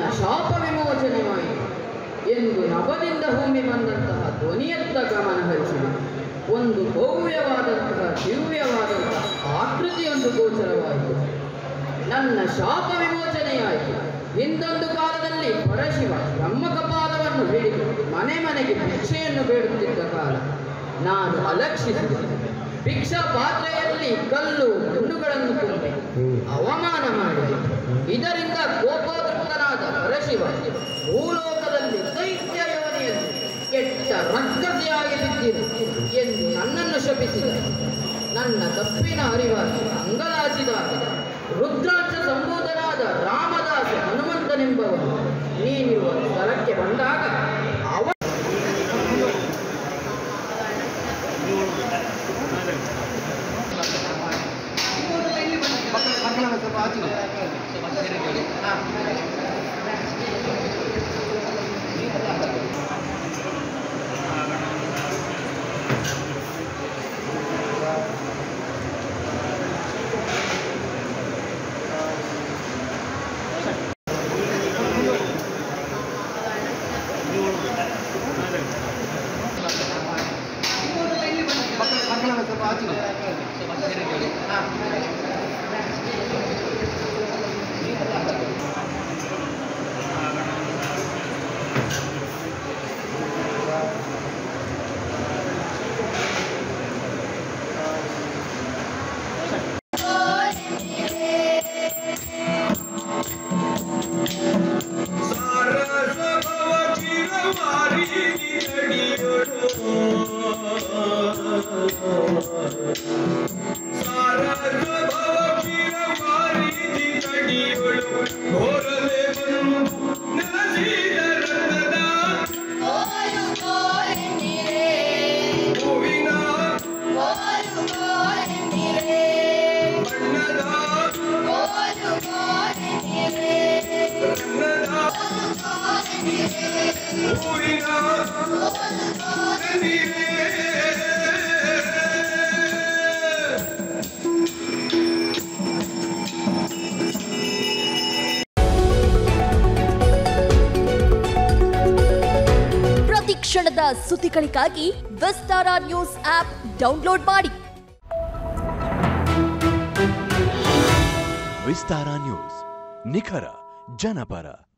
ಶಾಪ ವಿಮೋಚನೆಯಾಯಿತು ಎಂದು ನಭದಿಂದ ಹೊಮ್ಮಿ ಬಂದಂತಹ ಧ್ವನಿಯತ್ತ ಗಮನ ಹರಿಸಿದ ಒಂದು ಭವ್ಯವಾದಂತಹ ದಿವ್ಯವಾದಂತಹ ಆಕೃತಿಯೊಂದು ಗೋಚರವಾಯಿತು ನನ್ನ ಶಾಪ ವಿಮೋಚನೆಯಾಯಿತು ಹಿಂದೊಂದು ಕಾಲದಲ್ಲಿ ಪರಶಿವ ಬ್ರಹ್ಮಕಪಾಲವನ್ನು ಹಿಡಿದು ಮನೆ ಮನೆಗೆ ಭಿಕ್ಷೆಯನ್ನು ಬೇಡುತ್ತಿದ್ದ ಕಾಲ ನಾನು ಅಲಕ್ಷಿಸಿದೆ ಭಿಕ್ಷಾ ಪಾತ್ರೆಯಲ್ಲಿ ಕಲ್ಲು ಗುಂಡುಗಳನ್ನು ತುಂಬಿ ಅವಮಾನ ಮಾಡಿದೆ ಇದರಿಂದ ಕೋಪೋದ್ರಿಕ್ತನಾದ ಪರಶಿವ ಭೂಲೋಕದಲ್ಲಿ ದೈತ್ಯ ಯೋನಿಯಲ್ಲಿ ಕೆಟ್ಟ ರಕ್ಕಸಿಯಾಗಿ ಬಿದ್ದಿರು ಎಂದು ನನ್ನನ್ನು ಶಪಿಸಿದ ನನ್ನ ತಪ್ಪಿನ ಅರಿವಾಗಿ ಅಂಗಲಾಚಿದಾಗ ರುದ್ರಾಕ್ಷ ಸಂಬೋಧನಾದ ರಾಮದಾಸ ಹನುಮಂತನೆಂಬವನು ನೀನಿರುವ ಸ್ಥಳಕ್ಕೆ ಬಂದಾಗ ಅವ ಗೋಲು ಗೋಲೆಂದಿರೆ ಗೋಲು ಗೋಲೆಂದಿರೆ ಗೋಲು ಗೋಲೆಂದಿರೆ ಪ್ರತಿ ಕ್ಷಣದ ಸುದ್ದಿಗಳಿಗಾಗಿ ವಿಸ್ತಾರ ನ್ಯೂಸ್ ಆಪ್ ಡೌನ್ಲೋಡ್ ಮಾಡಿ ವಿಸ್ತಾರ ನ್ಯೂಸ್ ನಿಖರ ಜನಪರ